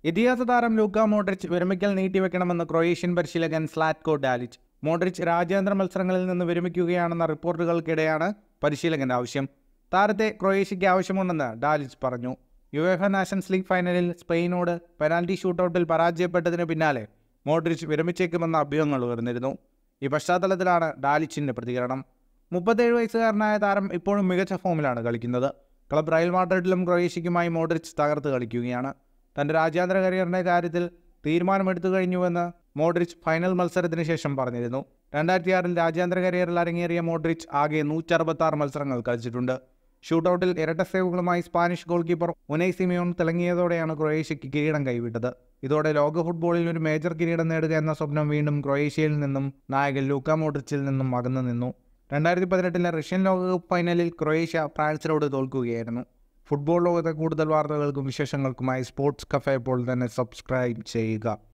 ഇതിഹാസ താരം Luka Modric വിരമിക്കൽ നീട്ടിവെക്കണമെന്ന് ക്രൊയേഷ്യൻ പരിശീലകൻ സ്ലാറ്റ്കോ ഡാലിച്ച് മോഡ്രിച്ച് രാജ്യാന്തര മത്സരങ്ങളിൽ നിന്ന് വിരമിക്കുകയാണെന്ന റിപ്പോർട്ടുകൾക്കിടെയാണ് പരിശീലകന്റെ ആവശ്യം താരത്തെ ക്രൊയേഷ്യയ്ക്ക് ആവശ്യമുണ്ടെന്ന് ഡാലിച്ച് പറഞ്ഞു യുഎഫ നാഷൻസ് ലീഗ് ഫൈനലിൽ സ്പെയിനോട് പെനാൽറ്റി ഷൂട്ടൌട്ടിൽ പരാജയപ്പെട്ടതിന് പിന്നാലെ മോഡ്രിച്ച് വിരമിച്ചേക്കുമെന്ന അഭ്യൂഹങ്ങൾ ഉയർന്നിരുന്നു ഈ പശ്ചാത്തലത്തിലാണ് ഡാലിച്ചിന്റെ പ്രതികരണം മുപ്പത്തേഴ് വയസ്സുകാരനായ താരം ഇപ്പോഴും മികച്ച ഫോമിലാണ് കളിക്കുന്നത് ക്ലബ് റയൽ മാഡ്രിഡിലും ക്രൊയേഷ്യയ്ക്കുമായി മോഡ്രിച്ച് തകർത്ത് കളിക്കുകയാണ് തൻ്റെ രാജ്യാന്തര കരിയറിൻ്റെ കാര്യത്തിൽ തീരുമാനമെടുത്തു കഴിഞ്ഞുവെന്ന് മോഡ്രിച്ച് ഫൈനൽ മത്സരത്തിന് ശേഷം പറഞ്ഞിരുന്നു രണ്ടായിരത്തി ആറിൽ രാജ്യാന്തര കരിയറിൽ അരങ്ങേറിയ മോഡ്രിച്ച് ആകെ നൂറ്ററുപത്താറ് മത്സരങ്ങൾ കളിച്ചിട്ടുണ്ട് ഷൂട്ടൌട്ടിൽ ഇരട്ട സേവുകളുമായി Spanish goal keeper Unai Simon തിളങ്ങിയതോടെയാണ് ക്രൊയേഷ്യയ്ക്ക് കിരീടം കൈവിട്ടത് ഇതോടെ ലോക ഫുട്ബോളിൽ ഒരു മേജർ കിരീടം നേടുക എന്ന സ്വപ്നം വീണ്ടും ക്രൊയേഷ്യയിൽ നിന്നും നായകൻ ലൂക്ക മോഡ്രിച്ചിൽ നിന്നും അകന്നു നിന്നു രണ്ടായിരത്തി പതിനെട്ടിലെ റഷ്യൻ ലോകകപ്പ് ഫൈനലിൽ ക്രൊയേഷ്യ ഫ്രാൻസിനോട് തോൽക്കുകയായിരുന്നു ഫുട്ബോൾ ലോകത്തെ കൂടുതൽ വാർത്തകൾക്കും വിശേഷങ്ങൾക്കുമായി സ്പോർട്സ് കഫേ ഇപ്പോൾ തന്നെ സബ്സ്ക്രൈബ് ചെയ്യുക